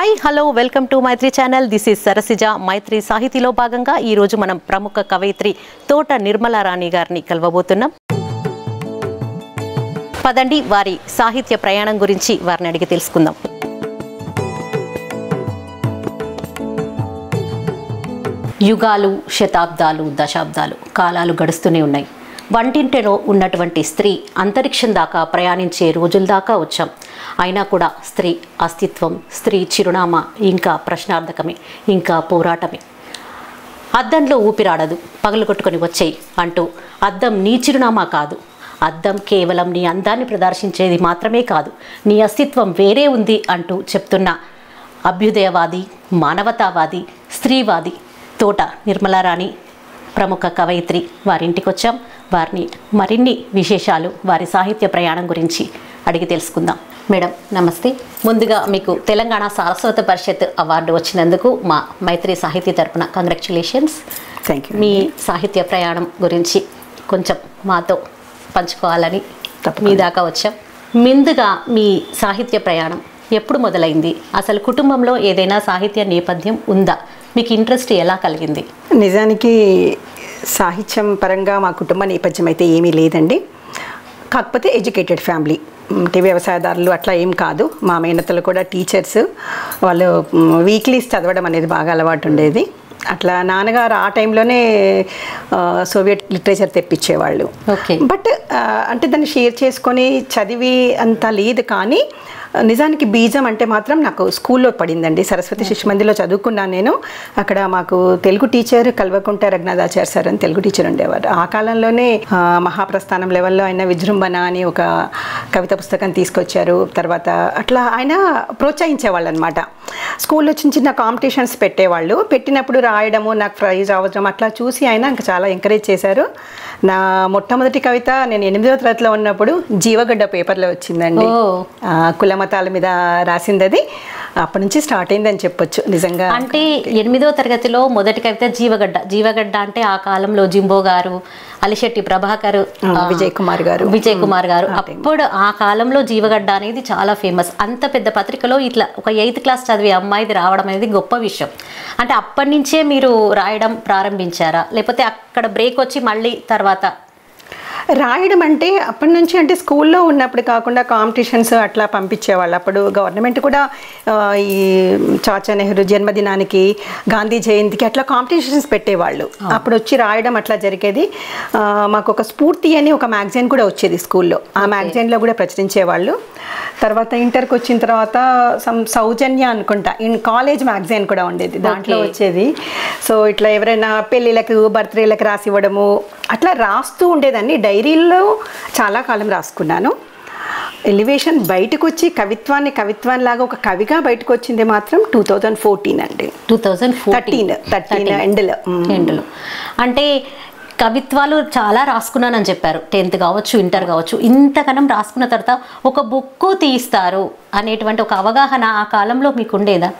Hi hello welcome to Maitri channel this is Sarasija Maitri సాహితీలో భాగంగా ఈ రోజు మనం ప్రముఖ కవయిత్రి తోట నిర్మలా రాణి గారిని కలవబోతున్నాం పదండి వారి సాహిత్య ప్రయాణం గురించి వారిని అడిగి తెలుసుకుందాం యుగాలు శతాబ్దాలు దశాబ్దాలు కాలాలు గడుస్తూనే ఉన్నాయి వంటింటిలో ఉన్నటువంటి స్త్రీ అంతరిక్షం దాకా ప్రయాణించే రోజుల దాకా వచ్చాం అయినా కూడా స్త్రీ అస్తిత్వం స్త్రీ చిరునామా ఇంకా ప్రశ్నార్థకమే ఇంకా పోరాటమే అద్దంలో ఊపిరాడదు పగలు కొట్టుకొని వచ్చేయి అంటూ అద్దం నీ చిరునామా కాదు అద్దం కేవలం నీ అందాన్ని ప్రదర్శించేది మాత్రమే కాదు నీ అస్తిత్వం వేరే ఉంది అంటూ చెప్తున్న అభ్యుదయవాది మానవతావాది స్త్రీవాది తోట నిర్మలారాణి ప్రముఖ కవయిత్రి వారింటికి వచ్చాం వారిని మరిన్ని విశేషాలు వారి సాహిత్య ప్రయాణం గురించి అడిగి తెలుసుకుందాం మేడం నమస్తే ముందుగా మీకు తెలంగాణ సారస్వత పరిషత్ అవార్డు వచ్చినందుకు మా మైత్రి సాహితీ తరపున కంగ్రాచులేషన్స్ థ్యాంక్ యూ మీ సాహిత్య ప్రయాణం గురించి కొంచెం మాతో పంచుకోవాలని తప్పకుండా. మీ దాకా వచ్చాం ముందుగా మీ సాహిత్య ప్రయాణం ఎప్పుడు మొదలైంది అసలు కుటుంబంలో ఏదైనా సాహిత్య నేపథ్యం ఉందా మీకు ఇంట్రెస్ట్ ఎలా కలిగింది నిజానికి సాహిత్యం పరంగా మా కుటుంబ నేపథ్యం అయితే ఏమీ లేదండి కాకపోతే ఎడ్యుకేటెడ్ ఫ్యామిలీ అంటే వ్యవసాయదారులు అట్లా ఏం కాదు మా మేనతలు కూడా టీచర్స్ వాళ్ళు వీక్లీస్ చదవడం అనేది బాగా అలవాటు ఉండేది అట్లా నాన్నగారు ఆ టైంలోనే ఆ, సోవియట్ లిటరేచర్ తెప్పించేవాళ్ళు ఓకే బట్ ఆ, అంటే దాన్ని షేర్ చేసుకొని చదివి అంత లేదు కానీ ఆ, నిజానికి బీజం అంటే మాత్రం నాకు స్కూల్లో పడిందండి సరస్వతి శిశు మందిలో చదువుకున్నాను నేను అక్కడ మాకు తెలుగు టీచర్ కల్వకుంట రఘునాథాచార్య సార్ అని తెలుగు టీచర్ ఉండేవారు ఆ కాలంలోనే ఆ, మహాప్రస్థానం లెవెల్లో ఆయన విజృంభణ అని ఒక కవిత పుస్తకం తీసుకొచ్చారు తర్వాత అట్లా ఆయన ప్రోత్సహించేవాళ్ళు అనమాట స్కూల్లో చిన్న చిన్న కాంపిటీషన్స్ పెట్టేవాళ్ళు పెట్టినప్పుడు రాయడము నాకు ప్రైజ్ అవసరం అట్లా చూసి ఆయన ఇంకా చాలా ఎంకరేజ్ చేశారు నా మొట్టమొదటి కవిత నేను ఎనిమిదవ తరగతిలో ఉన్నప్పుడు జీవగడ్డ పేపర్లో వచ్చిందండి ఓ. ఆ, కుల మతాల మీద రాసింది అది అప్పటి నుంచి స్టార్ట్ అయిందని చెప్పొచ్చు నిజంగా అంటే ఎనిమిదో తరగతిలో మొదటి కవిత జీవగడ్డ జీవగడ్డ అంటే ఆ కాలంలో జింబో గారు అలిశెట్టి ప్రభాకర్ ఆ, ఆ, విజయ్ కుమార్ గారు విజయ్ కుమార్ గారు అప్పుడు ఆ కాలంలో జీవగడ్డ అనేది చాలా ఫేమస్ అంత పెద్ద పత్రికలో ఇట్లా ఒక ఎయిత్ క్లాస్ చదివే అమ్మాయిది రావడం అనేది గొప్ప విషయం అంటే అప్పటి నుంచే మీరు రాయడం ప్రారంభించారా లేకపోతే అక్కడ బ్రేక్ వచ్చి మళ్ళీ తర్వాత రాయడం అంటే అప్పటి నుంచి అంటే స్కూల్లో ఉన్నప్పుడు కాకుండా కాంపిటీషన్స్ అట్లా పంపించేవాళ్ళు అప్పుడు గవర్నమెంట్ కూడా ఆ, ఈ చాచా నెహ్రూ జన్మదినానికి గాంధీ జయంతికి అట్లా కాంపిటీషన్స్ పెట్టేవాళ్ళు అప్పుడు వచ్చి రాయడం అట్లా జరిగేది ఆ, మాకు ఒక స్ఫూర్తి అని ఒక మ్యాగజైన్ కూడా వచ్చేది స్కూల్లో ఆ మ్యాగజైన్లో కూడా ప్రచురించేవాళ్ళు తర్వాత ఇంటర్కి వచ్చిన తర్వాత సమ్ సౌజన్య అనుకుంటా ఇన్ కాలేజ్ మ్యాగజైన్ కూడా ఉండేది దాంట్లో Okay. వచ్చేది సో ఇట్లా ఎవరైనా పెళ్ళిళ్ళకు బర్త్డేలకు రాసి ఇవ్వడము అట్లా రాస్తూ ఉండేదాన్ని డైరీల్లో చాలా కాలం రాసుకున్నాను ఎలివేషన్ బయటకు వచ్చి కవిత్వాన్ని కవిత్వాన్ని లాగా ఒక కవిగా బయటకు వచ్చింది మాత్రం టూ థౌజండ్ ఫోర్టీన్ అండి టూ థౌజండ్ థర్టీన్ థర్టీన్ ఎండ్లో ఎండ్లో అంటే కవిత్వాలు చాలా రాసుకున్నానని చెప్పారు టెన్త్ కావచ్చు ఇంటర్ కావచ్చు ఇంతకనం రాసుకున్న తర్వాత ఒక బుక్ తీస్తారు అనేటువంటి ఒక అవగాహన ఆ కాలంలో మీకు ఉండేదా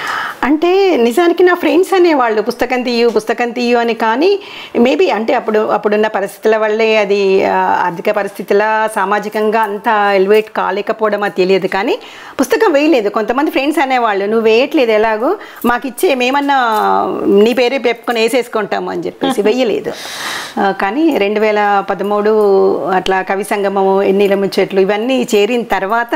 అంటే నిజానికి నా ఫ్రెండ్స్ అనేవాళ్ళు పుస్తకం తీయు పుస్తకం తీయు అని కానీ మేబీ అంటే అప్పుడు అప్పుడున్న పరిస్థితుల వల్లే అది ఆ, ఆర్థిక పరిస్థితుల సామాజికంగా అంత ఎలివేట్ కాలేకపోవడం అది తెలియదు కానీ పుస్తకం వేయలేదు కొంతమంది ఫ్రెండ్స్ అనేవాళ్ళు నువ్వు వేయట్లేదు ఎలాగో మాకు ఇచ్చే మేమన్నా నీ పేరే పెట్టుకొని వేసేసుకుంటాము అని చెప్పేసి వెయ్యలేదు ఆ, కానీ రెండు వేల పదమూడు అట్లా కవి సంగమము ఎన్నిల ముచ్చట్లు ఇవన్నీ చేరిన తర్వాత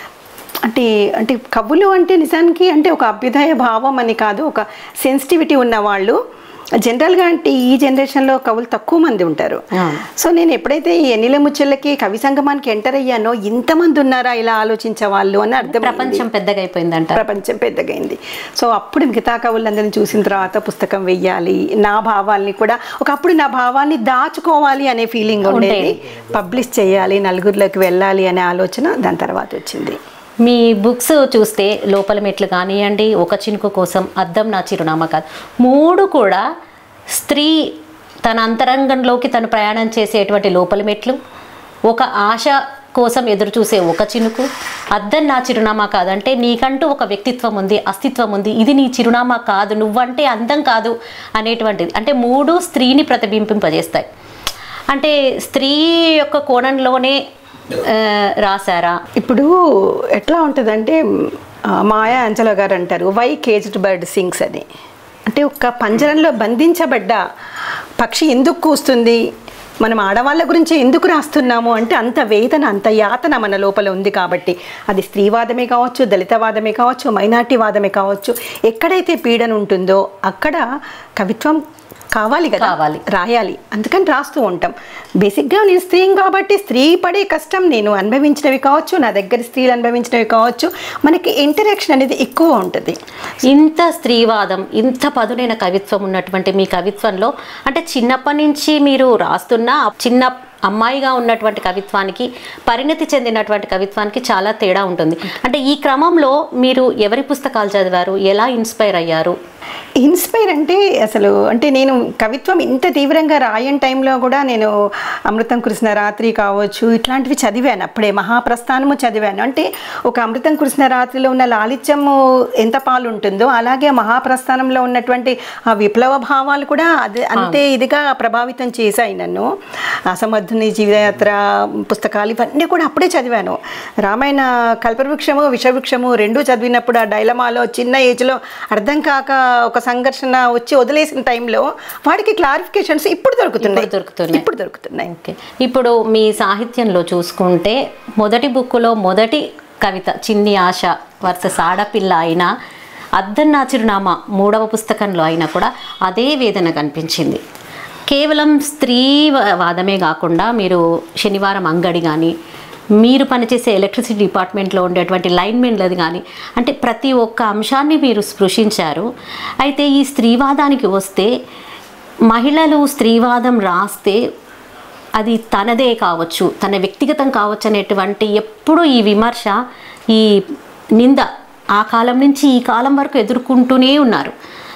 అంటే అంటే కవులు అంటే నిజానికి అంటే ఒక అభ్యుదయ భావం అని కాదు ఒక సెన్సిటివిటీ ఉన్న వాళ్ళు జనరల్గా అంటే ఈ జనరేషన్లో కవులు తక్కువ మంది ఉంటారు అవును. సో నేను ఎప్పుడైతే ఈ ఎన్నిల ముచ్చలకి కవి సంగమానికి ఎంటర్ అయ్యానో ఇంతమంది ఉన్నారా ఇలా ఆలోచించే వాళ్ళు అని అర్థం ప్రపంచం పెద్దగా అయిపోయిందంట ప్రపంచం పెద్దగైంది సో అప్పుడు మిగతా కవులందరినీ చూసిన తర్వాత పుస్తకం వెయ్యాలి నా భావాల్ని కూడా ఒకప్పుడు నా భావాన్ని దాచుకోవాలి అనే ఫీలింగ్ ఉండేది పబ్లిష్ చేయాలి నలుగురిలోకి వెళ్ళాలి అనే ఆలోచన దాని తర్వాత వచ్చింది మీ బుక్స్ చూస్తే లోపల మెట్లు కానివ్వండి ఒక చినుకు కోసం అద్దం నా చిరునామా కాదు మూడు కూడా స్త్రీ తన అంతరంగంలోకి తను ప్రయాణం చేసేటువంటి లోపల మెట్లు ఒక ఆశ కోసం ఎదురు చూసే ఒక చినుకు అద్దం నా చిరునామా కాదంటే నీకంటూ ఒక వ్యక్తిత్వం ఉంది అస్తిత్వం ఉంది ఇది నీ చిరునామా కాదు నువ్వంటే అందం కాదు అనేటువంటిది అంటే మూడు స్త్రీని ప్రతిబింబింపజేస్తాయి అంటే స్త్రీ యొక్క కోణంలోనే ఆ, రాశారా ఇప్పుడు ఎట్లా ఉంటుందంటే ఆ, మాయా అంజలో గారు అంటారు వై కేజ్డ్ బర్డ్ సింగ్స్ అని అంటే ఒక పంజరంలో బంధించబడ్డ పక్షి ఎందుకు కూస్తుంది మనం ఆడవాళ్ళ గురించి ఎందుకు రాస్తున్నాము అంటే అంత వేదన అంత యాతన మన లోపల ఉంది కాబట్టి అది స్త్రీవాదమే కావచ్చు దళితవాదమే కావచ్చు మైనార్టీ వాదమే కావచ్చు ఎక్కడైతే పీడన ఉంటుందో అక్కడ కవిత్వం కావాలి కదా కావాలి. రాయాలి అందుకని రాస్తూ ఉంటాం బేసిక్గా నేను స్త్రీం కాబట్టి స్త్రీ పడే కష్టం నేను అనుభవించినవి కావచ్చు నా దగ్గర స్త్రీలు అనుభవించినవి కావచ్చు మనకి ఇంటరాక్షన్ అనేది ఎక్కువ ఉంటుంది ఇంత స్త్రీవాదం ఇంత పదునైన కవిత్వం ఉన్నటువంటి మీ కవిత్వంలో అంటే చిన్నప్పటి నుంచి మీరు రాస్తున్న చిన్న అమ్మాయిగా ఉన్నటువంటి కవిత్వానికి పరిణతి చెందినటువంటి కవిత్వానికి చాలా తేడా ఉంటుంది అంటే ఈ క్రమంలో మీరు ఎవరి పుస్తకాలు చదివారు ఎలా ఇన్స్పైర్ అయ్యారు ఇన్స్పైర్ అంటే అసలు అంటే నేను కవిత్వం ఇంత తీవ్రంగా రాయని టైంలో కూడా నేను అమృతం కురిసిన రాత్రి కావచ్చు ఇట్లాంటివి చదివాను అప్పుడే మహాప్రస్థానము చదివాను అంటే ఒక అమృతం కురిసిన రాత్రిలో ఉన్న లాలిత్యము ఎంత పాలు ఉంటుందో అలాగే మహాప్రస్థానంలో ఉన్నటువంటి ఆ విప్లవ భావాలు కూడా అదే అంతే ఇదిగా ప్రభావితం చేశాయి నన్ను అసమర్థుని జీవయాత్ర పుస్తకాలు ఇవన్నీ కూడా అప్పుడే చదివాను రామాయణ కల్పవృక్షము విషవృక్షము రెండు చదివినప్పుడు ఆ డైలమాలో చిన్న ఏజ్లో అర్థం కాక ఒక సంఘర్షణ వచ్చి వదిలేసిన టైంలో వాడికి క్లారిఫికేషన్స్ ఇప్పుడు దొరుకుతున్నాయి ఇప్పుడు దొరుకుతున్నాయి. ఇప్పుడు దొరుకుతున్నాయి ఓకే ఇప్పుడు మీ సాహిత్యంలో చూసుకుంటే మొదటి బుక్కులో మొదటి కవిత చిన్ని ఆశ వర్సెస్ ఆడపిల్ల అయినా అద్దన్నా చిరునామా మూడవ పుస్తకంలో అయినా కూడా అదే వేదన కనిపించింది కేవలం స్త్రీ వా- వాదమే కాకుండా మీరు శనివారం అంగడి కానీ మీరు పనిచేసే ఎలక్ట్రిసిటీ డిపార్ట్మెంట్లో ఉండేటువంటి లైన్మెన్లది కానీ అంటే ప్రతి ఒక్క అంశాన్ని మీరు స్పృశించారు అయితే ఈ స్త్రీవాదానికి వస్తే మహిళలు స్త్రీవాదం రాస్తే అది తనదే కావచ్చు తన వ్యక్తిగతం కావచ్చు అనేటువంటి ఎప్పుడూ ఈ విమర్శ ఈ నింద ఆ కాలం నుంచి ఈ కాలం వరకు ఎదుర్కొంటూనే ఉన్నారు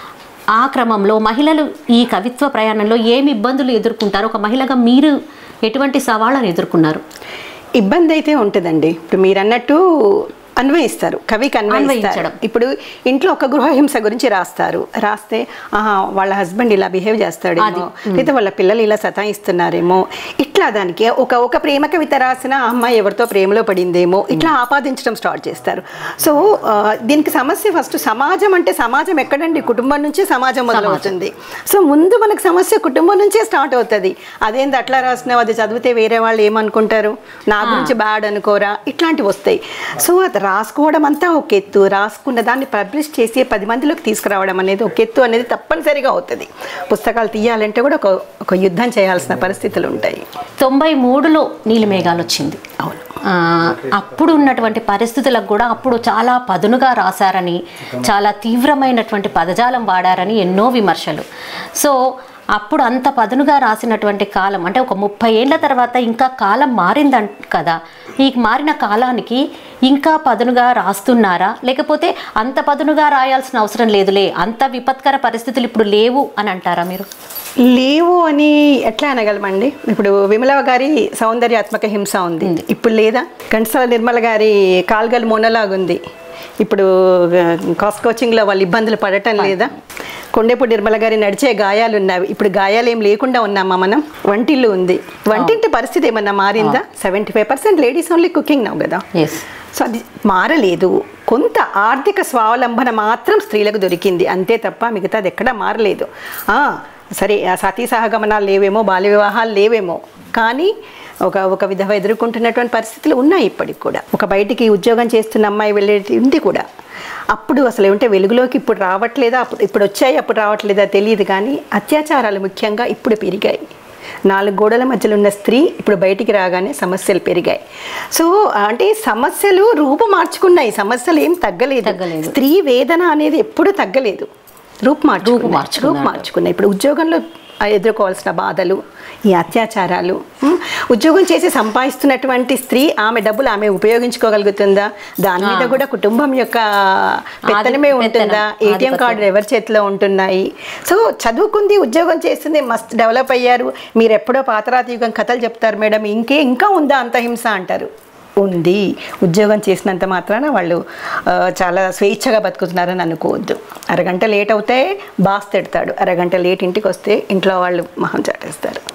ఆ క్రమంలో మహిళలు ఈ కవిత్వ ప్రయాణంలో ఏమి ఇబ్బందులు ఎదుర్కొంటారు ఒక మహిళగా మీరు ఎటువంటి సవాళ్ళను ఎదుర్కొన్నారు ఇబ్బంది అయితే ఉంటుందండి ఇప్పుడు మీరు అన్నట్టు అన్వయిస్తారు కవికి అన్వయిస్తారు అన్వయించడం. ఇప్పుడు ఇంట్లో ఒక గృహహింస గురించి రాస్తారు రాస్తే ఆహా వాళ్ళ హస్బెండ్ ఇలా బిహేవ్ చేస్తాడేమో లేదా వాళ్ళ పిల్లలు ఇలా సతాయిస్తున్నారేమో ఇట్లా దానికి ఒక ఒక ప్రేమ కవిత రాసిన ఆ అమ్మాయి ఎవరితో ప్రేమలో పడిందేమో ఇట్లా ఆపాదించడం స్టార్ట్ చేస్తారు సో ఆ, దీనికి సమస్య ఫస్ట్ సమాజం అంటే సమాజం ఎక్కడండి కుటుంబం నుంచి సమాజం మొదలవుతుంది సో ముందు మనకు సమస్య కుటుంబం నుంచే స్టార్ట్ అవుతుంది అదేంది అట్లా రాసినావు అది చదివితే వేరే వాళ్ళు ఏమనుకుంటారు నా గురించి బ్యాడ్ అనుకోరా ఇట్లాంటివి వస్తాయి సో అది రాసుకోవడం అంతా ఒక ఎత్తు రాసుకున్న దాన్ని పబ్లిష్ చేసి పది మందిలోకి తీసుకురావడం అనేది ఒక ఎత్తు అనేది తప్పనిసరిగా అవుతుంది పుస్తకాలు తీయాలంటే కూడా ఒక ఒక యుద్ధం చేయాల్సిన పరిస్థితులు ఉంటాయి తొంభై మూడులో నీలిమేఘాలు వచ్చింది అవును ఆ, అప్పుడు ఉన్నటువంటి పరిస్థితులకు కూడా అప్పుడు చాలా పదునుగా రాశారని చాలా తీవ్రమైనటువంటి పదజాలం వాడారని ఎన్నో విమర్శలు సో అప్పుడు అంత పదునుగా రాసినటువంటి కాలం అంటే ఒక ముప్పై ఏళ్ళ తర్వాత ఇంకా కాలం మారిందంట కదా ఈ మారిన కాలానికి ఇంకా పదునుగా రాస్తున్నారా లేకపోతే అంత పదునుగా రాయాల్సిన అవసరం లేదులే అంత విపత్కర పరిస్థితులు ఇప్పుడు లేవు అని అంటారా మీరు లేవు అని ఎట్లా అనగలమండి ఇప్పుడు విమల గారి సౌందర్యాత్మక హింస ఉంది ఇప్పుడు లేదా ఘంటసాల నిర్మల గారి కాల్గల్ మొనలాగా ఉంది ఇప్పుడు కాస్ట్ కోచింగ్లో వాళ్ళు ఇబ్బందులు పడటం లేదా కొండేపూడి నిర్మల గారి నడిచే గాయాలు ఉన్నవి ఇప్పుడు గాయాలు ఏం లేకుండా ఉన్నామా మనం వంటిల్లు ఉంది వంటింటి పరిస్థితి ఏమన్నా మారిందా seventy five percent ladies only cooking నవ్వు కదా ఎస్ సో అది మారలేదు కొంత ఆర్థిక స్వావలంబన మాత్రం స్త్రీలకు దొరికింది అంతే తప్ప మిగతాది ఎక్కడా మారలేదు ఆ, సరే ఆ సతీ సహగమనాలు లేవేమో బాల్య వివాహాలు లేవేమో కానీ ఒక ఒక విధవ ఎదుర్కొంటున్నటువంటి పరిస్థితులు ఉన్నాయి ఇప్పటికి కూడా ఒక బయటికి ఉద్యోగం చేస్తున్న అమ్మాయి వెళ్ళేది ఉంది కూడా అప్పుడు అసలు ఏమంటే వెలుగులోకి ఇప్పుడు రావట్లేదా అప్పుడు ఇప్పుడు వచ్చాయి అప్పుడు రావట్లేదా తెలియదు కానీ అత్యాచారాలు ముఖ్యంగా ఇప్పుడు పెరిగాయి నాలుగు గోడల మధ్యలో ఉన్న స్త్రీ ఇప్పుడు బయటికి రాగానే సమస్యలు పెరిగాయి సో అంటే సమస్యలు రూపు మార్చుకున్నాయి సమస్యలు ఏం తగ్గలేదు తగ్గలేదు. స్త్రీ వేదన అనేది ఎప్పుడూ తగ్గలేదు రూపు మార్చు రూపు రూపు మార్చుకున్నాడు. మార్చుకున్నాయి ఇప్పుడు ఉద్యోగంలో ఎదుర్కోవాల్సిన బాధలు ఈ అత్యాచారాలు ఉం, ఉద్యోగం చేసి సంపాదిస్తున్నటువంటి స్త్రీ ఆమె డబ్బులు ఆమె ఉపయోగించుకోగలుగుతుందా దాని మీద కూడా కుటుంబం యొక్క పెత్తనమే ఆధి- ఉంటుందా పెత్తనం, ఏటీఎం ఆధిపత్యం. కార్డులు ఎవరి చేతిలో ఉంటున్నాయి సో చదువుకుంది ఉద్యోగం చేస్తుంది మస్త్ డెవలప్ అయ్యారు మీరు ఎప్పుడో పాతరాతి యుగం కథలు చెప్తారు మేడం ఇంకే ఇంకా ఉందా అంత హింస అంటారు ఉంది ఉద్యోగం చేసినంత మాత్రాన వాళ్ళు ఆ, చాలా స్వేచ్ఛగా బతుకుతున్నారని అనుకోవద్దు అరగంట లేట్ అవుతే బాస్ తిడతాడు అరగంట లేట్ ఇంటికి వస్తే ఇంట్లో వాళ్ళు మొహం చాటేస్తారు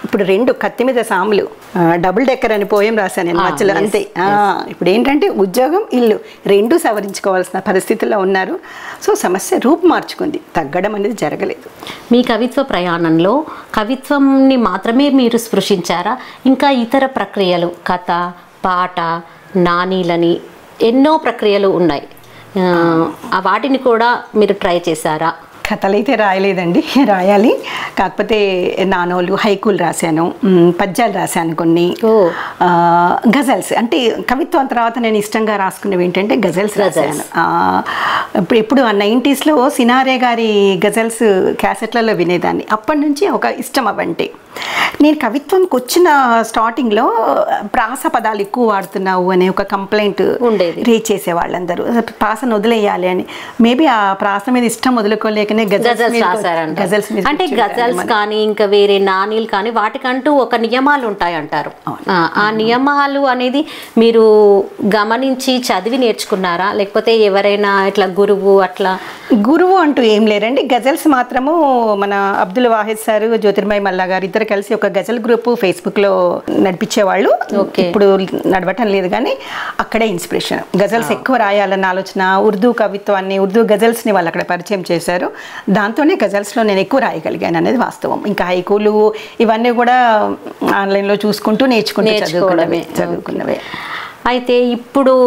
ఇప్పుడు రెండు కత్తి మీద సాములు ఆ, డబుల్ డెక్కర్ అని పోయం రాశాను నేను Ah, మధ్యలో yes, అంతే ఆ, ఇప్పుడు ఏంటంటే ఉద్యోగం ఇల్లు రెండు సవరించుకోవాల్సిన పరిస్థితుల్లో ఉన్నారు సో సమస్య రూపు మార్చుకుంది తగ్గడం అనేది జరగలేదు మీ కవిత్వ ప్రయాణంలో కవిత్వంని మాత్రమే మీరు స్పృశించారా ఇంకా ఇతర ప్రక్రియలు కథ పాట నానీలని ఎన్నో ప్రక్రియలు ఉన్నాయి ఆ, ఆ వాటిని కూడా మీరు ట్రై చేశారా కథలైతే రాయలేదండి రాయాలి కాకపోతే నానోలు హైకూలు రాశాను మ్, పద్యాలు రాశాను కొన్ని ఓ. ఆ, గజల్స్ అంటే కవిత్వం తర్వాత నేను ఇష్టంగా రాసుకునేవి ఏంటంటే గజల్స్ రాశాను ఆ, ఇప్పుడు ఎప్పుడు ఆ నైంటీస్లో సినారే గారి గజల్స్ క్యాసెట్లలో వినేదాన్ని అప్పటి నుంచి ఒక ఇష్టం అవంటే నేను కవిత్వంకి వచ్చిన స్టార్టింగ్లో ప్రాస పదాలు ఎక్కువ వాడుతున్నావు అనే ఒక కంప్లైంట్ ఉండేది. రీచ్ చేసే వాళ్ళందరూ ప్రాసను వదిలేయాలి అని మేబీ ఆ ప్రాస మీద ఇష్టం వదులుకోలేకనే గజల్స్ గజల్స్ మీదకి- రాశారంట గజల్స్ మీద అంటే కూర్చుంటాను గజల్స్ మరి. కానీ ఇంకా వేరే నానీలు కానీ వాటికంటూ ఒక నియమాలు ఉంటాయి అంటారు ఆ, ఆ నియమాలు అనేది మీరు గమనించి చదివి నేర్చుకున్నారా లేకపోతే ఎవరైనా ఇట్లా గురువు అట్లా గురువు అంటూ ఏం లేరండి గజల్స్ మాత్రము మన అబ్దుల్ వాహిద్ సార్ జ్యోతిర్మయ్ మల్లా గారు ఇద్దరు కలిసి ఒక గజల్ గ్రూప్ ఫేస్బుక్ లో నడిపించేవాళ్ళు Okay. ఇప్పుడు నడవటం లేదు కానీ అక్కడే ఇన్స్పిరేషన్ గజల్స్ ఎక్కువ రాయాలన్న ఆలోచన ఉర్దూ కవిత్వాన్ని ఉర్దూ గజల్స్ ని వాళ్ళు అక్కడ పరిచయం చేశారు దాంతోనే గజల్స్ లో నేను ఎక్కువ రాయగలిగాను అనేది వాస్తవం ఇంకా హైకూలు ఇవన్నీ కూడా ఆన్లైన్ లో చూసుకుంటూ నేర్చుకుంటూ చదువుకున్నవే నేర్చుకోవడమే. చదువుకున్నవే అయితే ఇప్పుడు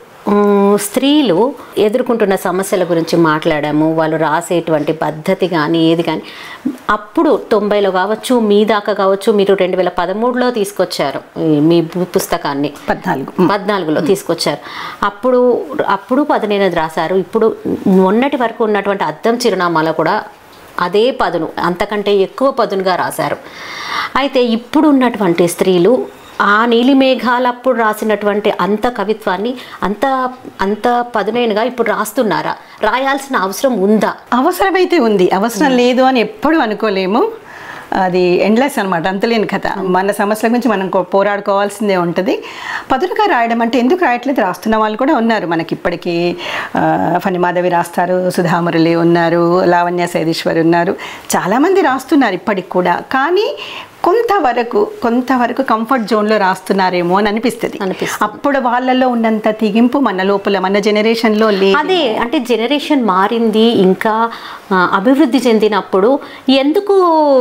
ఉమ్, స్త్రీలు ఎదుర్కొంటున్న సమస్యల గురించి మాట్లాడాము వాళ్ళు రాసేటువంటి పద్ధతి కానీ ఏది కానీ అప్పుడు తొంభైలో కావచ్చు మీ దాకా కావచ్చు మీరు రెండు వేల పదమూడులో తీసుకొచ్చారు ఈ మీ పు- పుస్తకాన్ని పద్నాలుగు పద్నాలుగులో తీసుకొచ్చారు అప్పుడు అప్పుడు పదిహేనది రాశారు ఇప్పుడు మొన్నటి వరకు ఉన్నటువంటి అద్దం చిరునామాలో కూడా అదే పదును అంతకంటే ఎక్కువ పదునుగా రాశారు అయితే ఇప్పుడు ఉన్నటువంటి స్త్రీలు ఆ నీలి మేఘాలప్పుడు రాసినటువంటి అంత కవిత్వాన్ని అంత అంత పదునైనగా ఇప్పుడు రాస్తున్నారా రాయాల్సిన అవసరం ఉందా అవసరమైతే ఉంది అవసరం లేదు అని ఎప్పుడు అనుకోలేము అది ఎండ్లెస్ అనమాట అంతలేని కథ మన సమస్యల గురించి మనం కో- పోరాడుకోవాల్సిందే ఉంటుంది పదులుగా రాయడం అంటే ఎందుకు రాయట్లేదు రాస్తున్న వాళ్ళు కూడా ఉన్నారు మనకి ఇప్పటికీ ఆ, ఫణిమాధవి రాస్తారు సుధామురళి ఉన్నారు లావణ్య సైదీశ్వరి ఉన్నారు చాలామంది రాస్తున్నారు ఇప్పటికి కూడా కానీ కొంతవరకు కొంతవరకు కంఫర్ట్ జోన్లో రాస్తున్నారేమో అని అనిపిస్తుంది అనిపిస్తుంది. అప్పుడు వాళ్ళలో ఉన్నంత తెగింపు మన లోపల మన జనరేషన్లో లేదు అదే అంటే జనరేషన్ మారింది ఇంకా ఆ, అభివృద్ధి చెందినప్పుడు ఎందుకు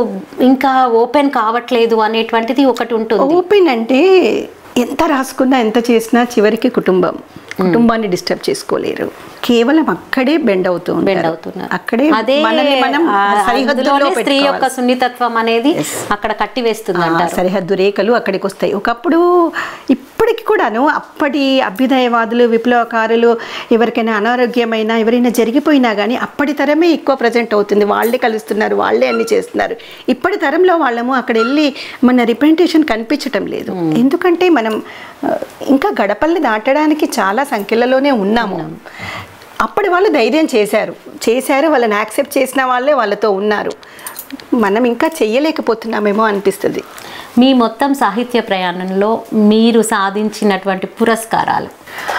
ఇంకా ఓపెన్ కావట్లేదు అనేటువంటిది ఒకటి ఉంటుంది ఓపెన్ అంటే ఎంత రాసుకున్నా ఎంత చేసినా చివరికి కుటుంబం కుటుంబాన్ని డిస్టర్బ్ చేసుకోలేరు కేవలం అక్కడే బెండ్ అవుతూ ఉంటారు. బెండ్ అవుతున్నారు అక్కడే అదే మనల్ని మనం ఆ, సరిహద్దులో అందులోనే స్త్రీ యొక్క పెట్టుకోవాలి. సున్నితత్వం అనేది అక్కడ కట్టివేస్తుంది ఆ, అంటారు సరిహద్దు రేఖలు అక్కడికి వస్తాయి ఒకప్పుడు ఇప్పటికి కూడాను అప్పటి అభ్యుదయవాదులు విప్లవకారులు ఎవరికైనా అనారోగ్యమైనా ఎవరైనా జరిగిపోయినా కానీ అప్పటి తరమే ఎక్కువ ప్రజెంట్ అవుతుంది వాళ్ళే కలుస్తున్నారు వాళ్ళే అన్ని చేస్తున్నారు ఇప్పటి తరంలో వాళ్ళము అక్కడ వెళ్ళి మన రిప్రజెంటేషన్ కనిపించటం లేదు ఎందుకంటే మనం ఆ, ఇంకా గడపల్ని దాటడానికి చాలా సంఖ్యలలోనే ఉన్నాము అప్పటి వాళ్ళు ధైర్యం చేశారు చేశారు వాళ్ళని యాక్సెప్ట్ చేసిన వాళ్ళే వాళ్ళతో ఉన్నారు మనం ఇంకా చెయ్యలేకపోతున్నామేమో అనిపిస్తుంది మీ మొత్తం సాహిత్య ప్రయాణంలో మీరు సాధించినటువంటి పురస్కారాలు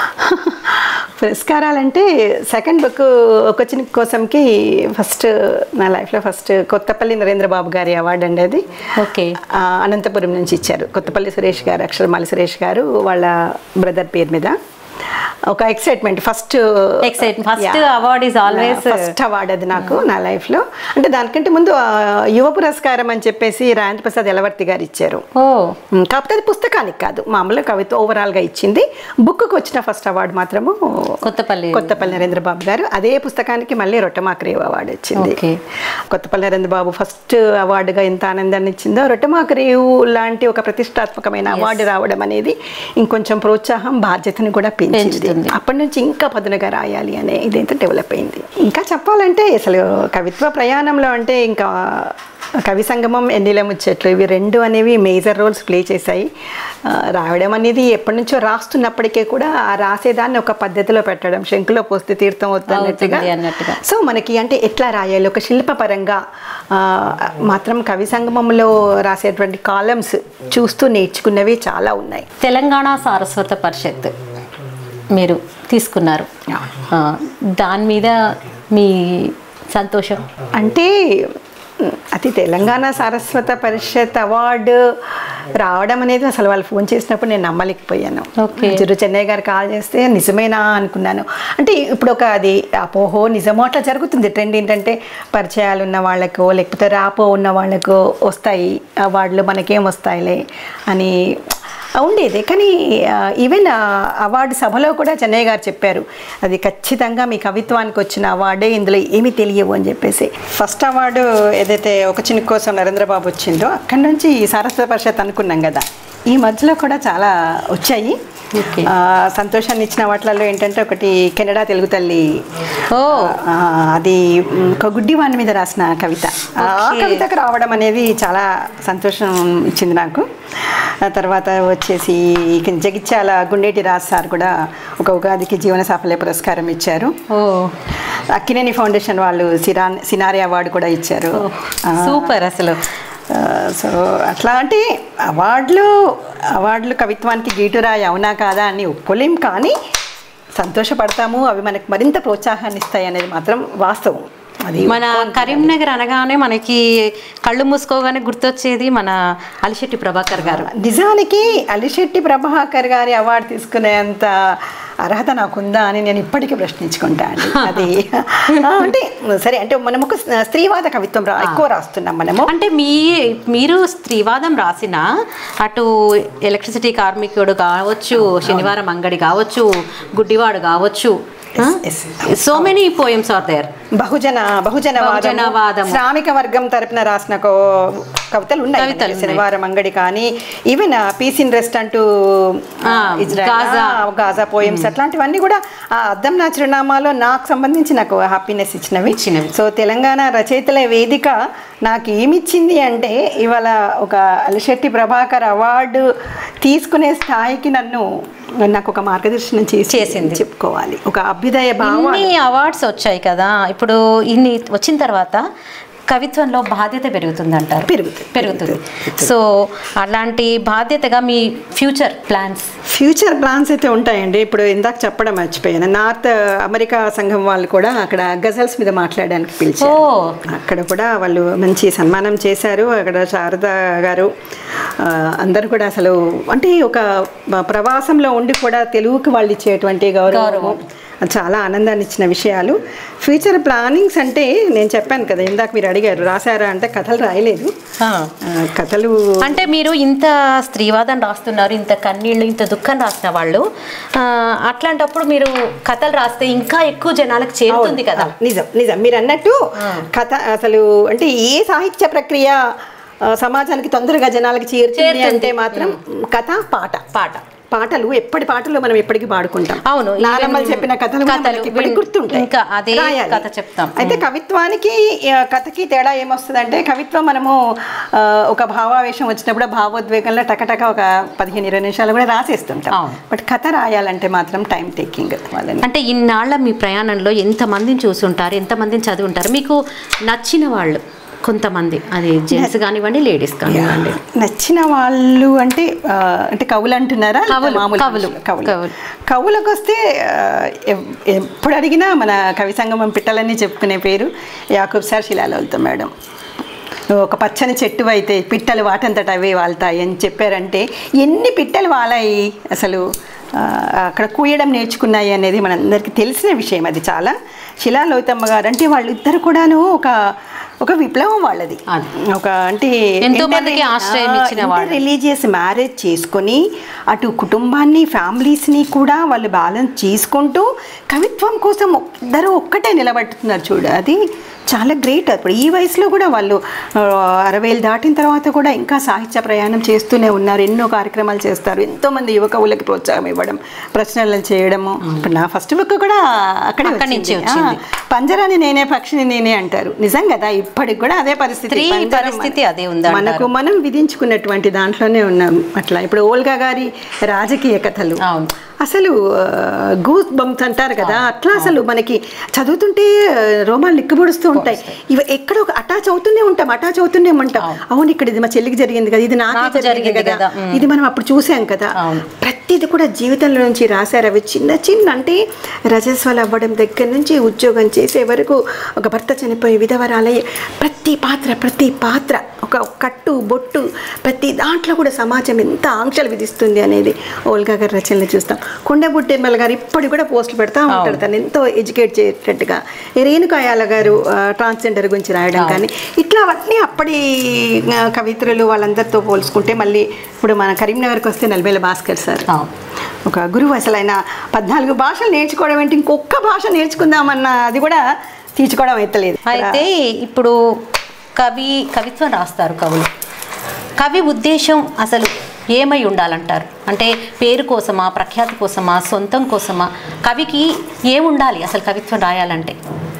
పురస్కారాలంటే సెకండ్ బుక్ ఒకచిన కోసంకి ఫస్ట్ నా లైఫ్లో ఫస్ట్ కొత్తపల్లి నరేంద్ర బాబు గారి అవార్డు అండి అది ఓకే ఆ, అనంతపురం నుంచి ఇచ్చారు కొత్తపల్లి సురేష్ గారు అక్షరమాలి సురేష్ గారు వాళ్ళ బ్రదర్ పేరు మీద ఒక excitement first Excitement. First award is always- first award అది నాకు నా లైఫ్లో అంటే దానికంటే ముందు ఆ, యువ పురస్కారం అని చెప్పేసి రాజేంద్ర ప్రసాద్ ఎలవర్తి గారు ఇచ్చారు ఓ ఉమ్, కాకపోతే అది పుస్తకానికి కాదు మామూలుగా కవిత ఓవరాల్గా ఇచ్చింది బుక్కు వచ్చిన ఫస్ట్ అవార్డు మాత్రము కొత్తపల్లి కొత్తపల్లి నరేంద్ర బాబు గారు అదే పుస్తకానికి మళ్ళీ రొట్టమాకరేవ్ అవార్డు వచ్చింది ఓకే. కొత్తపల్లి నరేంద్ర బాబు ఫస్ట్ అవార్డుగా ఎంత ఆనందాన్ని ఇచ్చిందో రొట్టమాకరేవు లాంటి ఒక ప్రతిష్టాత్మకమైన అవార్డు రావడం అనేది ఇంకొంచెం ప్రోత్సాహం బాధ్యతను కూడా పెంచింది పెంచుతుంది. అప్పటి నుంచి ఇంకా పదునుగా రాయాలి అనే ఇదైతే డెవలప్ అయింది ఇంకా చెప్పాలంటే అసలు కవిత్వ ప్రయాణంలో అంటే ఇంకా కవి సంగమం ఎన్నిల ముచ్చట్లు ఇవి రెండు అనేవి మేజర్ రోల్స్ ప్లే చేశాయి ఆ, రాయడం అనేది ఎప్పటి నుంచో రాస్తున్నప్పటికీ కూడా ఆ రాసేదాన్ని ఒక పద్ధతిలో పెట్టడం శంకులో పోస్తే తీర్థం వద్దన్నట్టుగా అవుతుంది అన్నట్టుగా. సో మనకి అంటే ఎట్లా రాయాలి ఒక శిల్పపరంగా ఆ, మాత్రం కవి సంగమంలో రాసేటువంటి కాలమ్స్ చూస్తూ నేర్చుకున్నవి చాలా ఉన్నాయి తెలంగాణ సారస్వత పరిషత్ మీరు తీసుకున్నారు ఆ, దాని మీద మీ సంతోషం అంటే అది తెలంగాణ సారస్వత పరిషత్ అవార్డు రావడం అనేది అసలు వాళ్ళు ఫోన్ చేసినప్పుడు నేను నమ్మలేకపోయాను Okay. చిరు చెన్నై గారు కాల్ చేస్తే నిజమేనా అనుకున్నాను అంటే ఇప్పుడు ఒక అది అపోహో నిజమో అట్లా జరుగుతుంది ట్రెండ్ ఏంటంటే పరిచయాలు ఉన్న వాళ్ళకో లేకపోతే రాపో ఉన్న వాళ్ళకో వస్తాయి అవార్డులు మనకేం వస్తాయిలే అని ఉండేది కానీ ఈవెన్ అవార్డు సభలో కూడా చెన్నై గారు చెప్పారు అది ఖచ్చితంగా మీ కవిత్వానికి వచ్చిన అవార్డే ఇందులో ఏమీ తెలియవు అని చెప్పేసి ఫస్ట్ అవార్డు ఏదైతే ఒక చిన్న కోసం నరేంద్ర బాబు వచ్చిందో అక్కడి నుంచి ఈ సారస్వత పరిషత్ అనుకున్నాం కదా ఈ మధ్యలో కూడా చాలా వచ్చాయి Okay. ఆ, సంతోషాన్ని ఇచ్చిన వాటిలలో ఏంటంటే ఒకటి కెనడా తెలుగు తల్లి ఓ ఆ, అది మ్, ఒక గుడ్డి వాని మీద రాసిన కవిత ఆ Okay. కవితకు రావడం అనేది చాలా సంతోషం ఇచ్చింది నాకు ఆ తర్వాత వచ్చేసి ఇక జగిత్యాల గుండేటి రాజ్ సార్ కూడా ఒక ఉగాదికి జీవన సాఫల్య పురస్కారం ఇచ్చారు ఓ అక్కినేని ఫౌండేషన్ వాళ్ళు సిరా సినారి అవార్డు కూడా ఇచ్చారు ఆ, సూపర్ అసలు ఆ, సో అట్లా అంటే అవార్డులు అవార్డులు కవిత్వానికి గీటురాయి అవునా కాదా అని ఒప్పుకోలేం కానీ సంతోషపడతాము అవి మనకు మరింత ప్రోత్సాహాన్ని ఇస్తాయి అనేది మాత్రం వాస్తవం అది మన కరీంనగర్ అనగానే మనకి కళ్ళు మూసుకోగానే గుర్తొచ్చేది మన అలిశెట్టి ప్రభాకర్ గారు నిజానికి అలిశెట్టి ప్రభాకర్ గారి అవార్డు తీసుకునేంత అర్హత నాకుందా అని నేను ఇప్పటికీ ప్రశ్నించుకుంటా అండి అది ఆ, అంటే సరే అంటే మనము ఒక స్త్రీవాద కవిత్వం రా ఎక్కువ రాస్తున్నాం మనము అంటే మీ మీరు స్త్రీవాదం రాసిన అటు ఎలక్ట్రిసిటీ కార్మికుడు కావచ్చు శనివారం అంగడి కావచ్చు గుడ్డివాడు కావచ్చు yes. So many poems are there బహుజన బహుజన బహుజనవాదము. శ్రామిక వర్గం తరపున రాసిన కో- కవితలు ఉన్నాయి కవితలు మనకి. ఉన్నాయి. శనివారం అంగడి కానీ ఈవెన్ పీస్ ఇన్ రెస్ట్ అంటూ ఆ, ఇజ్రాయెల్, గాజా. ఆ, గాజా పోయమ్స్ అట్లాంటివన్నీ కూడా ఆ అద్దం నా చిరునామాలో నాకు సంబంధించి నాకు హ్యాపీనెస్ ఇచ్చినవి ఇచ్చినవి. సో తెలంగాణ రచయితల వేదిక నాకు ఏమిచ్చింది అంటే ఇవాళ ఒక అలిశెట్టి ప్రభాకర్ అవార్డు తీసుకునే స్థాయికి నన్ను నాకు ఒక మార్గదర్శనం చేసి చేసింది. చెప్పుకోవాలి ఒక అభ్యుదయ భావం ఇన్ని అవార్డ్స్ వచ్చాయి కదా ఇప్పుడు ఇన్ని వచ్చిన తర్వాత కవిత్వంలో బాధ్యత పెరుగుతుంది అంటారు పెరుగుతుంది. పెరుగుతుంది సో అలాంటి బాధ్యతగా మీ ఫ్యూచర్ ప్లాన్స్ ఫ్యూచర్ ప్లాన్స్ అయితే ఉంటాయండి ఇప్పుడు ఇందాక చెప్పడం మర్చిపోయాను నార్త్ అమెరికా సంఘం వాళ్ళు కూడా అక్కడ గజల్స్ మీద మాట్లాడడానికి పిలిచారు ఓ అక్కడ కూడా వాళ్ళు మంచి సన్మానం చేశారు అక్కడ శారద గారు ఆ, అందరూ కూడా అసలు అంటే ఒక ప్రవాసంలో ఉండి కూడా తెలుగుకి వాళ్ళు ఇచ్చేటువంటి గౌరవం గౌరవం. అది చాలా ఆనందాన్ని ఇచ్చిన విషయాలు ఫ్యూచర్ ప్లానింగ్స్ అంటే నేను చెప్పాను కదా ఇందాక మీరు అడిగారు రాశారా అంటే కథలు రాయలేదు ఆ. ఆ, కథలు అంటే మీరు ఇంత స్త్రీవాదం రాస్తున్నారు ఇంత కన్నీళ్ళు ఇంత దుఃఖం రాసిన వాళ్ళు ఆ, అట్లాంటప్పుడు మీరు కథలు రాస్తే ఇంకా ఎక్కువ జనాలకు చేరుతుంది కదా అవును, నిజం నిజం మీరు అన్నట్టు కథ అసలు అంటే ఏ సాహిత్య ప్రక్రియ ఆ, సమాజానికి తొందరగా జనాలకి చేరుతుంది చేరుతుంది. అంటే మాత్రం కథ పాట పాట పాటలు ఎప్పటి పాటలు మనం ఎప్పటికీ పాడుకుంటాం అవును, నానమ్మలు even చెప్పిన కథలు కూడా కథలు మనకి ఇప్పటికి విన్- గుర్తుంటాయి ఇంకా అదే రాయాలి. కథ చెప్తాం. అయితే కవిత్వానికి ఆ, కథకి తేడా ఏమొస్తుందంటే కవిత్వం మనము ఆ, ఒక భావావేశం వచ్చినప్పుడు ఆ భావోద్వేగంలో టకటక ఒక పదిహేను ఇరవై నిమిషాలు కూడా రాసేస్తుంటాం అవును. బట్ కథ రాయాలంటే మాత్రం టైం టేకింగ్ వాళ్ళని అంటే ఇన్నాళ్ళ మీ ప్రయాణంలో ఎంతమందిని చూసుంటారు ఎంతమందిని చదివి ఉంటారు మీకు నచ్చిన వాళ్ళు కొంతమంది అది జెంట్స్ కానివ్వండి లేడీస్ కానివ్వండి నచ్చిన వాళ్ళు అంటే ఆ, అంటే కవులు అంటున్నారా లేదా కవులు, మామూలు కవులు, మనుషులు? కవులు కవులు. కవులకు వస్తే ఆ, ఎవ్- ఎప్పుడు అడిగినా మన కవి సంగమం పిట్టలని చెప్పుకునే పేరు యాకూబ్ సార్ శిలాలవుతా మేడం నువ్వు ఒక పచ్చని చెట్టు అయితే పిట్టలు వాటంతట అవే వాళ్తాయి అని చెప్పారంటే ఎన్ని పిట్టలు వాలాయి అసలు ఆ, అక్కడ కూయడం నేర్చుకున్నాయి అనేది మనందరికీ తెలిసిన విషయం అది చాలా శిలాలోతమ్మ గారు అంటే వాళ్ళిద్దరు కూడాను ఒక ఒక విప్లవం వాళ్ళది అది. ఒక అంటే ఎంతో మందికి ఆశ్రయం ఇచ్చిన వాళ్ళు. రిలీజియస్ మ్యారేజ్ చేసుకొని అటు కుటుంబాన్ని ఫ్యామిలీస్ని కూడా వాళ్ళు బ్యాలెన్స్ చేసుకుంటూ కవిత్వం కోసం ఇద్దరు ఒక్కటే నిలబడుతున్నారు చూడు అది చాలా గ్రేట్ అప్పుడు ఈ వయసులో కూడా వాళ్ళు ఆ, అరవైలు దాటిన తర్వాత కూడా ఇంకా సాహిత్య ప్రయాణం చేస్తూనే ఉన్నారు ఎన్నో కార్యక్రమాలు చేస్తారు ఎంతోమంది యువ కవులకి ప్రోత్సాహం ఇవ్వడం ప్రశ్నలు చేయడము ఇప్పుడు నా ఫస్ట్ బుక్ కూడా అక్కడే అక్కడి నుంచే వచ్చింది. వచ్చింది. ఆ, పంజరాని నేనే పక్షిని నేనే అంటారు నిజం కదా ఇప్పటికి కూడా అదే పరిస్థితి స్త్రీ పంజరం పరిస్థితి అదే ఉందంటారు. మనకు మనం విధించుకున్నటువంటి దాంట్లోనే ఉన్నాం అట్లా ఇప్పుడు ఓల్గా గారి రాజకీయ కథలు అవును. అసలు గూస్ బంప్స్ అంటారు కదా అట్లా అసలు మనకి చదువుతుంటే ఆ, రోమాలు నిక్కబొడుస్తూ ఉంటాయి ఇవి ఎక్కడ ఒక అటాచ్ అవుతూనే ఉంటాం అటాచ్ అవుతూనే ఉంటాం అవును ఇక్కడ ఇది మా చెల్లికి జరిగింది కదా ఇది నాకే నాకు జరిగింది జరిగింది కదా కదా. ఇది మనం అప్పుడు చూసాం కదా అవును. ప్రతి ప్రతిది కూడా జీవితంలో నుంచి రాశారు అవి చిన్న చిన్న అంటే రజస్వలు అవ్వడం దగ్గర నుంచి ఉద్యోగం చేసే వరకు ఒక భర్త చనిపోయి విధవరాలయ్యే ప్రతి పాత్ర ప్రతి పాత్ర ఒక కట్టు బొట్టు ప్రతి దాంట్లో కూడా సమాజం ఎంత ఆంక్షలు విధిస్తుంది అనేది ఓల్గా గారి రచనలు చూస్తాం కొండబుట్టెమ్మల గారు ఇప్పటికి కూడా పోస్టులు పెడతా ఉంటారు తను ఎంతో ఎడ్యుకేట్ చేసేటట్టుగా ఈ రేణుకాయాల గారు ట్రాన్స్జెండర్ గురించి రాయడం కానీ ఇట్లా అవన్నీ అప్పటి ఆ, కవిత్రులు వాళ్ళందరితో పోల్చుకుంటే మళ్ళీ ఇప్పుడు మన కరీంనగర్కి వస్తే నలభైల భాస్కర్ సార్ అవును. ఒక గురువు అసలు ఆయన పద్నాలుగు భాషలు నేర్చుకోవడం ఏంటి ఇంకొక భాష నేర్చుకుందామన్న అది కూడా తీర్చుకోవడం ఎత్తలేదు అయితే ఇప్పుడు కవి కవిత్వం రాస్తారు కవులు కవి ఉద్దేశం అసలు ఏమై ఉండాలంటారు అంటే పేరు కోసమా ప్రఖ్యాతి కోసమా సొంతం కోసమా కవికి ఏముండాలి అసలు కవిత్వం రాయాలంటే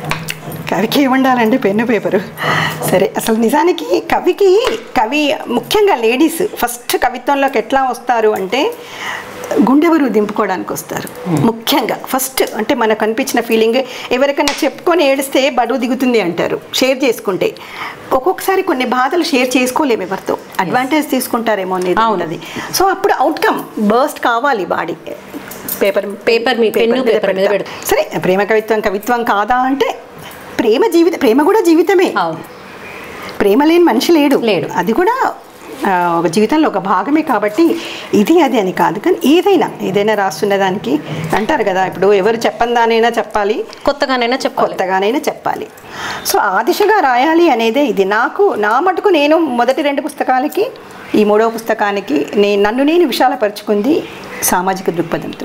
కవికి ఏముండాలండి పెన్ను పేపరు సరే అసలు నిజానికి కవికి కవి ముఖ్యంగా లేడీస్ ఫస్ట్ కవిత్వంలోకి ఎట్లా వస్తారు అంటే గుండె బరువు దింపుకోవడానికి వస్తారు ముఖ్యంగా ఫస్ట్ అంటే మనకు అనిపించిన ఫీలింగ్ ఎవరికైనా చెప్పుకొని ఏడిస్తే బరువు దిగుతుంది అంటారు షేర్ చేసుకుంటే ఒక్కొక్కసారి కొన్ని బాధలు షేర్ చేసుకోలేము ఎవరితో అడ్వాంటేజ్ తీసుకుంటారేమో అనేది అవును. ఉన్నది సో అప్పుడు అవుట్కమ్ బర్స్ట్ కావాలి బాడీ పేపర్ Paper మీ- పెన్ను paper మీద పెడతా. సరే ప్రేమ కవిత్వం కవిత్వం కాదా అంటే ప్రేమ జీవిత ప్రేమ కూడా జీవితమే అవును ప్రేమ లేని మనిషి లేడు లేడు. అది కూడా ఆ, ఒక జీవితంలో ఒక భాగమే కాబట్టి ఇది అది అని కాదు కానీ ఏదైనా ఏదైనా రాస్తున్న దానికి అంటారు కదా ఇప్పుడు ఎవరు చెప్పని దానైనా చెప్పాలి కొత్తగానైనా చెప్పుకోవాలి కొత్తగానైనా చెప్పాలి సో ఆ దిశగా రాయాలి అనేదే ఇది నాకు నా మటుకు నేను మొదటి రెండు పుస్తకాలకి ఈ మూడవ పుస్తకానికి నేను నన్ను నేను విశాలపరుచుకుంది సామాజిక దృక్పథంతో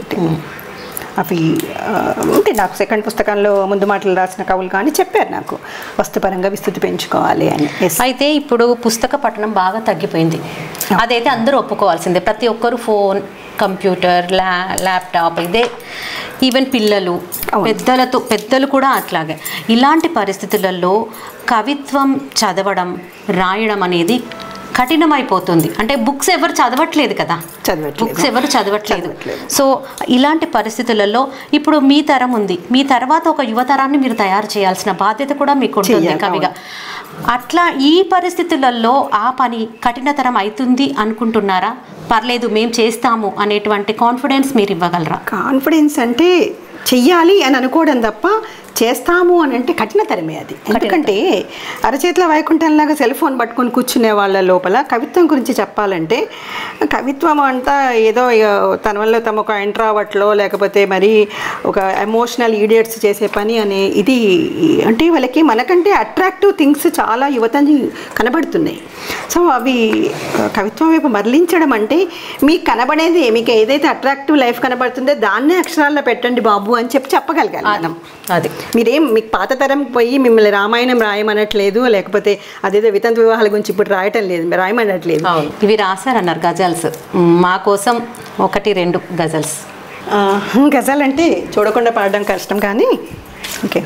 అవి ఆ, అంటే నాకు సెకండ్ పుస్తకంలో ముందు మాటలు రాసిన కవులు కానీ చెప్పారు నాకు వస్తుపరంగా విస్తృతి పెంచుకోవాలి అని ఎస్ అయితే ఇప్పుడు పుస్తక పఠనం బాగా తగ్గిపోయింది అదైతే అందరూ ఒప్పుకోవాల్సిందే ప్రతి ఒక్కరు ఫోన్ కంప్యూటర్ ల్యా ల్యాప్టాప్ ఇదే ఈవెన్ పిల్లలు అవును. పెద్దలతో పెద్దలు కూడా అట్లాగే ఇలాంటి పరిస్థితులలో కవిత్వం చదవడం రాయడం అనేది కఠినమైపోతుంది అంటే బుక్స్ ఎవరు చదవట్లేదు కదా చదవట్లేదు. బుక్స్ ఎవరు చదవట్లేదు చదవట్లేదు. సో ఇలాంటి పరిస్థితులలో ఇప్పుడు మీ తరం ఉంది మీ తర్వాత ఒక యువతరాన్ని మీరు తయారు చేయాల్సిన బాధ్యత కూడా మీకు ఉంటుంది చెయ్యాలి, కవిగా అట్లా ఈ పరిస్థితులలో ఆ పని కఠినతరం అవుతుంది అనుకుంటున్నారా పర్లేదు మేము చేస్తాము అనేటువంటి కాన్ఫిడెన్స్ మీరు ఇవ్వగలరా కాన్ఫిడెన్స్ అంటే చెయ్యాలి అని అనుకోవడం తప్ప చేస్తాము అని అంటే కఠినతరమే అది ఎందుకంటే అరచేతిలో వైకుంఠంలాగా సెల్ ఫోన్ పట్టుకొని కూర్చునే వాళ్ళ లోపల కవిత్వం గురించి చెప్పాలంటే కవిత్వం అంతా ఏదో ఇక తన వల్ల తమ ఒక ఇంట్రావట్లో లేకపోతే మరి ఒక ఎమోషనల్ ఈడియట్స్ చేసే పని అనే ఇది అంటే వాళ్ళకి మనకంటే అట్రాక్టివ్ థింగ్స్ చాలా యువతని కనబడుతున్నాయి సో అవి ఆ, కవిత్వం వైపు మరలించడం అంటే మీకు కనబడేది మీకు ఏదైతే అట్రాక్టివ్ లైఫ్ కనబడుతుందో దాన్నే అక్షరాల్లో పెట్టండి బాబు అని చెప్పి చెప్పగలగాలి మనం అది మీరేం మీకు పాత తరం పోయి మిమ్మల్ని రామాయణం రాయమనట్లేదు లేకపోతే అదేదో వితంతు వివాహాల గురించి ఇప్పుడు రాయటం లేదు మీరు రాయమనట్లేదు అవును ఇవి రాశారన్నారు గజల్స్ మా కోసం ఒకటి రెండు గజల్స్ ఆ, గజాలు అంటే చూడకుండా పాడడం కష్టం కానీ ఓకే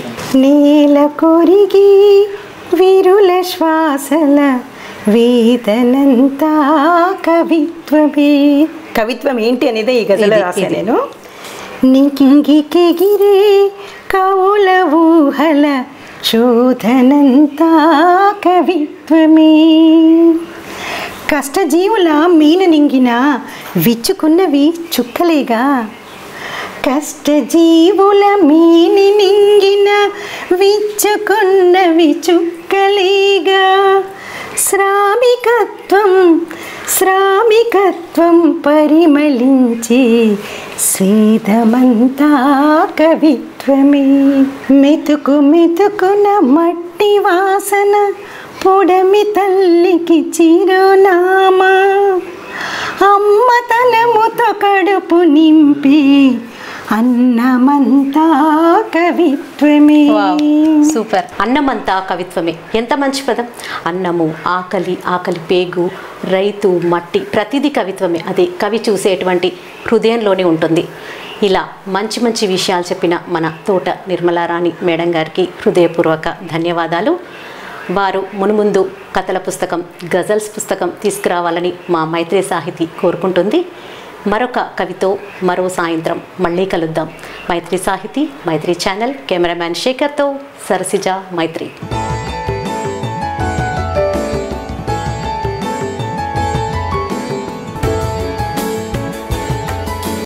నీల కొరిగి వీరుల శ్వాసల వేదనంతా కవిత్వమే కవిత్వం ఏంటి అనేది ఈ గజల ఇది, రాశాను ఇది. నేను నింగికెగిరే కవుల ఊహల శోధనంతా కవిత్వమే కష్టజీవుల మీన నింగిన విచ్చుకున్నవి చుక్కలేగా కష్టజీవుల మీని నింగిన విచ్చుకున్నవి చుక్కలేగా శ్రామికత్వం శ్రామికత్వం పరిమళించి స్వేదమంతా కవిత్వమే మెతుకు మెతుకున మట్టి వాసన పొడమి తల్లికి చిరునామా అమ్మ తనముతో కడుపు నింపి అన్నమంతా కవిత్వమే సూపర్ అన్నమంతా కవిత్వమే ఎంత మంచి పదం అన్నము ఆకలి ఆకలి పేగు రైతు మట్టి ప్రతిదీ కవిత్వమే అది కవి చూసేటువంటి హృదయంలోనే ఉంటుంది ఇలా మంచి మంచి విషయాలు చెప్పిన మన తోట నిర్మలారాణి మేడం గారికి హృదయపూర్వక ధన్యవాదాలు వారు మునుముందు కథల పుస్తకం గజల్స్ పుస్తకం తీసుకురావాలని మా మైత్రి సాహితీ కోరుకుంటుంది మరొక కవితో మరో సాయంత్రం మళ్ళీ కలుద్దాం మైత్రి సాహితీ మైత్రి ఛానల్ కెమెరామ్యాన్ శేఖర్తో సరసిజ మైత్రి